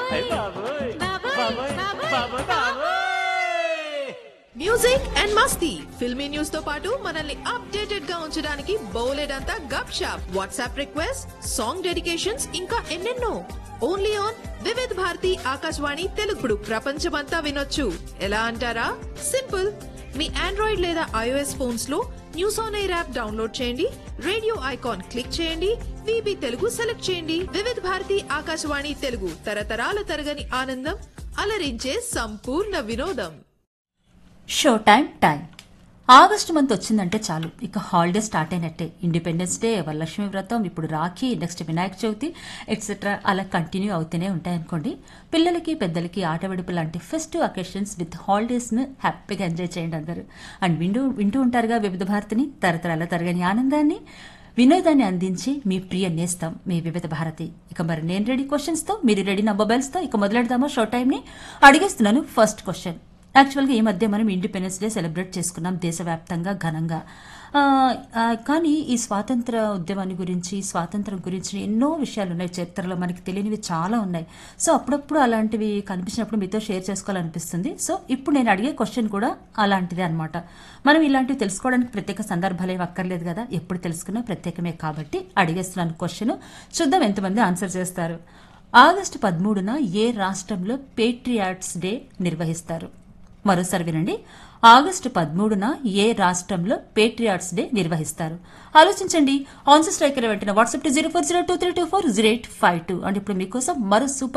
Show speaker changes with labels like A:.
A: బాబోయ్
B: బాబోయ్,
A: బాబోయ్ బాబోయ్ బాబోయ్
B: మ్యూజిక్ అండ్ మస్తీ ఫిల్మీ న్యూస్ తో పాటు మనల్ని అప్డేటెడ్ గా ఉంచడానికి బౌలెడంతా గప్ షాప్ వాట్సాప్ రిక్వెస్ట్ సాంగ్ డెడికేషన్స్ ఇంకా ఎన్నెన్నో ఓన్లీ ఆన్ వివిధ్ భారతి ఆకాశవాణి తెలుగుడు ప్రపంచమంతా వినొచ్చు ఎలా అంటారా సింపుల్ మీ ఆండ్రాయిడ్ లేదా ఐఓఎస్ ఫోన్స్ లో News on Air app download చేయండి రేడియో ఐకాన్ క్లిక్ చేయండి విబి తెలుగు సెలెక్ట్ చేయండి వివిధ భారతి ఆకాశవాణి తెలుగు తరతరాల తరగని ఆనందం అలరించే సంపూర్ణ వినోదం
C: show time time August month వచ్చిందంటే చాలు ఇక హాలిడే స్టార్ట్ అయినట్టే ఇండిపెండెన్స్ డే వరలక్ష్మి వ్రతం ఇప్పుడు రాఖీ నెక్స్ట్ వినాయక చవితి ఎట్సెట్రా అలా కంటిన్యూ అవుతూనే ఉంటాయనుకోండి పిల్లలకి పెద్దలకి ఆట విడుపు లాంటి ఫెస్టివ్ అకేషన్స్ విత్ హాలిడేస్ను హ్యాపీగా ఎంజాయ్ చేయండి అందరూ అండ్ వింటూ వింటూ ఉంటారుగా వివిధ భారతిని తరతరాల తరగని ఆనందాన్ని వినోదాన్ని అందించి మీ ప్రియ నేస్తాం మీ వివిధ భారతి ఇక మరి నేను రెడీ క్వశ్చన్స్తో మీరు రెడీ నా మొబైల్స్తో ఇక మొదలెడదామా షో టైంని అడిగేస్తున్నాను ఫస్ట్ క్వశ్చన్ యాక్చువల్గా ఈ మధ్య మనం ఇండిపెండెన్స్ డే సెలబ్రేట్ చేసుకున్నాం దేశవ్యాప్తంగా ఘనంగా ఆ, ఆ, కానీ ఈ స్వాతంత్ర ఉద్యమాన్ని గురించి స్వాతంత్రం గురించి ఎన్నో విషయాలు ఉన్నాయి చరిత్రలో మనకి తెలియనివి చాలా ఉన్నాయి సో అప్పుడప్పుడు అలాంటివి కనిపించినప్పుడు మీతో షేర్ చేసుకోవాలనిపిస్తుంది సో ఇప్పుడు నేను అడిగే క్వశ్చన్ కూడా అలాంటిదే అనమాట మనం ఇలాంటివి తెలుసుకోవడానికి ప్రత్యేక సందర్భాలు ఏమి అక్కర్లేదు కదా ఎప్పుడు తెలుసుకున్నా ప్రత్యేకమే కాబట్టి అడిగేస్తున్నాను క్వశ్చన్ చూద్దాం ఎంతమంది ఆన్సర్ చేస్తారు ఆగస్టు పదమూడున ఏ రాష్ట్రంలో పేట్రియాట్స్ డే నిర్వహిస్తారు మరోసారి వినండి ఆగస్టు పదమూడున ఏ రాష్ట్రంలో పేట్రియాట్స్ డే నిర్వహిస్తారు ఆలోచించండి ఆన్సర్ స్ట్రైకర్ వెంటనే WhatsApp to zero four zero two three two four zero eight five two and ఇప్పుడు మీకోసం మరో సూపర్